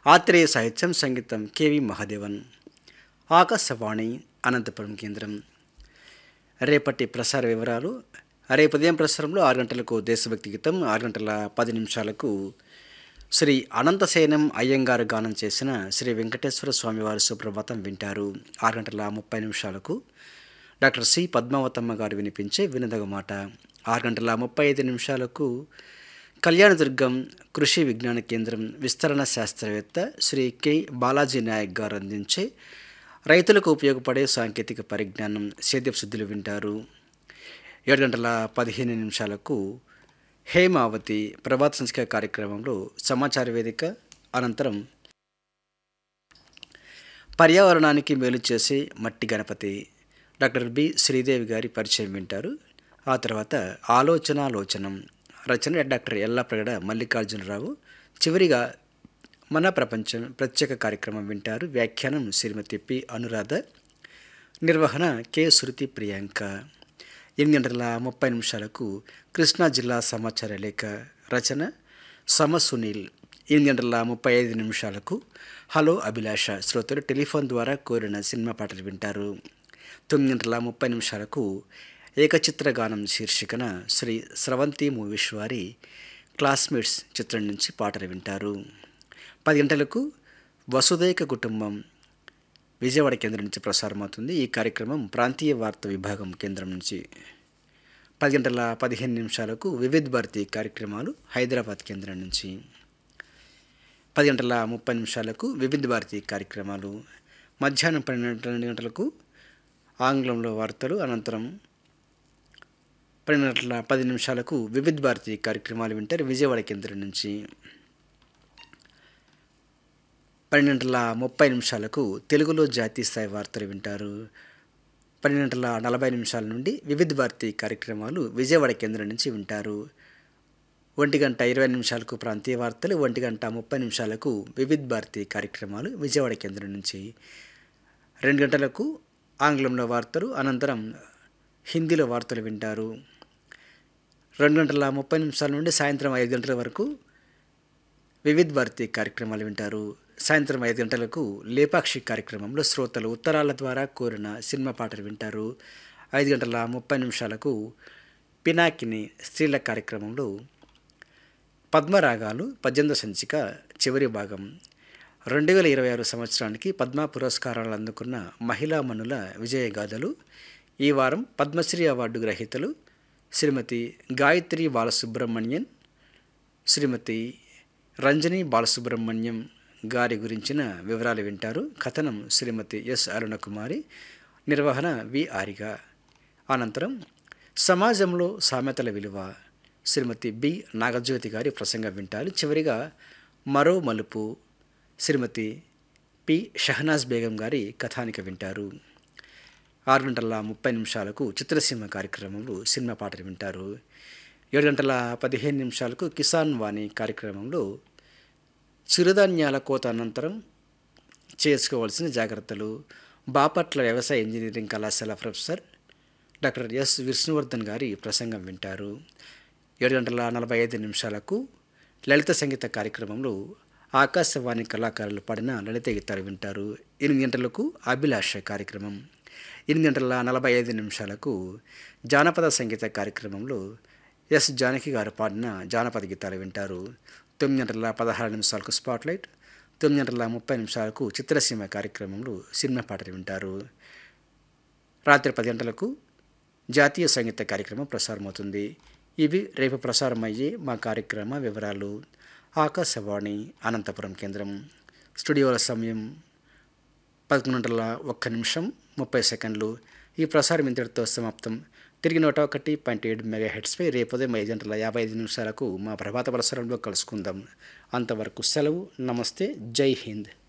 ఆత్రేయ సాహిత్యం సంగీతం కెవి మహాదేవన్ ఆకాశవాణి అనంతపురం కేంద్రం రేపటి ప్రసార వివరాలు రేపు ఉదయం ప్రసారంలో ఆరు గంటలకు దేశభక్తి గీతం ఆరు గంటల పది నిమిషాలకు శ్రీ అనంతసేనం అయ్యంగారు గానం చేసిన శ్రీ వెంకటేశ్వర స్వామివారి సుప్రభాతం వింటారు ఆరు గంటల ముప్పై నిమిషాలకు డాక్టర్ సి పద్మావతమ్మ గారు వినిపించే వినదగ మాట ఆరు గంటల ముప్పై ఐదు నిమిషాలకు కళ్యాణదుర్గం కృషి విజ్ఞాన కేంద్రం విస్తరణ శాస్త్రవేత్త శ్రీ కె బాలాజీ నాయక్ గారు అందించే రైతులకు ఉపయోగపడే సాంకేతిక పరిజ్ఞానం సేద్యపు శుద్ధులు వింటారు ఏడు గంటల పదిహేను నిమిషాలకు హేమావతి ప్రభాత సంస్కార కార్యక్రమంలో సమాచార వేదిక అనంతరం పర్యావరణానికి మేలు చేసే మట్టి గణపతి డాక్టర్ బి శ్రీదేవి గారి పరిచయం వింటారు ఆ తర్వాత ఆలోచనాలోచనం రచన డాక్టర్ ఎల్లాప్రగడ మల్లికార్జునరావు చివరిగా మన ప్రపంచం ప్రత్యేక కార్యక్రమం వింటారు వ్యాఖ్యానం శ్రీమతి పి అనురాధ నిర్వహణ కె శృతి ప్రియాంక ఎనిమిది గంటల ముప్పై నిమిషాలకు కృష్ణా జిల్లా సమాచార లేఖ రచన సమ సునీల్ ఎనిమిది గంటల ముప్పై ఐదు నిమిషాలకు హలో అభిలాష శ్రోతలు టెలిఫోన్ ద్వారా కోరిన సినిమా పాటలు వింటారు తొమ్మిది గంటల ముప్పై నిమిషాలకు ఏకచిత్ర గానం శీర్షికన శ్రీ స్రవంతి మూవీస్ వారి క్లాస్మేట్స్ చిత్రం నుంచి పాటలు వింటారు పది గంటలకు వసుదైక కుటుంబం విజయవాడ కేంద్రం నుంచి ప్రసారమవుతుంది ఈ కార్యక్రమం ప్రాంతీయ వార్త విభాగం కేంద్రం నుంచి పది గంటల పదిహేను నిమిషాలకు వివిధ్ భారతి కార్యక్రమాలు హైదరాబాద్ కేంద్రం నుంచి పది గంటల ముప్పై నిమిషాలకు వివిధ భారతి కార్యక్రమాలు మధ్యాహ్నం పన్నెండు గంటలకు ఆంగ్లంలో వార్తలు అనంతరం పన్నెండు గంటల పది నిమిషాలకు వివిధ భారతి కార్యక్రమాలు వింటారు విజయవాడ కేంద్రం నుంచి పన్నెండు గంటల ముప్పై నిమిషాలకు తెలుగులో జాతీయ స్థాయి వార్తలు వింటారు పన్నెండు గంటల నలభై నిమిషాల నుండి వివిధ భారతి కార్యక్రమాలు విజయవాడ కేంద్రం నుంచి వింటారు ఒంటి గంట ఇరవై నిమిషాలకు ప్రాంతీయ వార్తలు ఒంటి గంట ముప్పై నిమిషాలకు వివిధ భారతి కార్యక్రమాలు విజయవాడ కేంద్రం నుంచి రెండు గంటలకు ఆంగ్లంలో వార్తలు అనంతరం హిందీలో వార్తలు వింటారు రెండు గంటల ముప్పై నిమిషాల నుండి సాయంత్రం ఐదు గంటల వరకు వివిధ భారతి కార్యక్రమాలు వింటారు సాయంత్రం ఐదు గంటలకు లేపాక్షి కార్యక్రమంలో శ్రోతలు ఉత్తరాల ద్వారా కోరిన సినిమా పాటలు వింటారు ఐదు గంటల ముప్పై నిమిషాలకు పినాకిని స్త్రీల కార్యక్రమంలో పద్మరాగాలు పద్దెనిమిదో సంచిక చివరి భాగం రెండు వేల ఇరవై ఆరు సంవత్సరానికి పద్మ పురస్కారాలు అందుకున్న మహిళా మనుల విజయగాథలు ఈ వారం పద్మశ్రీ అవార్డు గ్రహీతలు శ్రీమతి గాయత్రి బాలసుబ్రహ్మణ్యన్ శ్రీమతి రంజని బాలసుబ్రహ్మణ్యం గారి గురించిన వివరాలు వింటారు కథనం శ్రీమతి ఎస్ అరుణకుమారి నిర్వహణ వి ఆరిగ అనంతరం సమాజంలో సామెతల విలువ శ్రీమతి బి నాగజ్యోతి గారి ప్రసంగం వింటారు చివరిగా మరో మలుపు శ్రీమతి పి షహనాజ్ బేగం గారి కథానిక వింటారు ఆరు గంటల ముప్పై నిమిషాలకు చిత్రసీమ కార్యక్రమంలో సినిమా పాటలు వింటారు ఏడు గంటల పదిహేను నిమిషాలకు కిసాన్ వాణి కార్యక్రమంలో చిరుధాన్యాల కోత అనంతరం చేసుకోవాల్సిన జాగ్రత్తలు బాపట్ల వ్యవసాయ ఇంజనీరింగ్ కళాశాల ప్రొఫెసర్ డాక్టర్ ఎస్ విష్ణువర్ధన్ గారి ప్రసంగం వింటారు ఏడు గంటల నలభై ఐదు నిమిషాలకు లలిత సంగీత కార్యక్రమంలో ఆకాశవాణి కళాకారులు పాడిన లలిత గీతాలు వింటారు ఎనిమిది గంటలకు అభిలాష కార్యక్రమం ఎనిమిది గంటల నలభై ఐదు నిమిషాలకు జానపద సంగీత కార్యక్రమంలో ఎస్ జానకి గారు పాడిన జానపద గీతాలు వింటారు తొమ్మిది గంటల పదహారు నిమిషాలకు స్పాట్లైట్ తొమ్మిది గంటల ముప్పై నిమిషాలకు చిత్రసీమ కార్యక్రమంలో సినిమా పాటలు వింటారు రాత్రి పది గంటలకు జాతీయ సంగీత కార్యక్రమం ప్రసారమవుతుంది ఇవి రేపు ప్రసారమయ్యే మా కార్యక్రమ వివరాలు ఆకాశవాణి అనంతపురం కేంద్రం స్టూడియోల సమయం పదకొండు గంటల ఒక్క నిమిషం ముప్పై సెకండ్లు ఈ ప్రసారం ఇంతటితో సమాప్తం తిరిగి నూట ఒకటి పాయింట్ ఏడు మెగా హెడ్స్పై రేపు ఉదయం ఐదు గంటల యాభై ఐదు నిమిషాలకు మా ప్రభాత ప్రసారంలో కలుసుకుందాం అంతవరకు సెలవు నమస్తే జై హింద్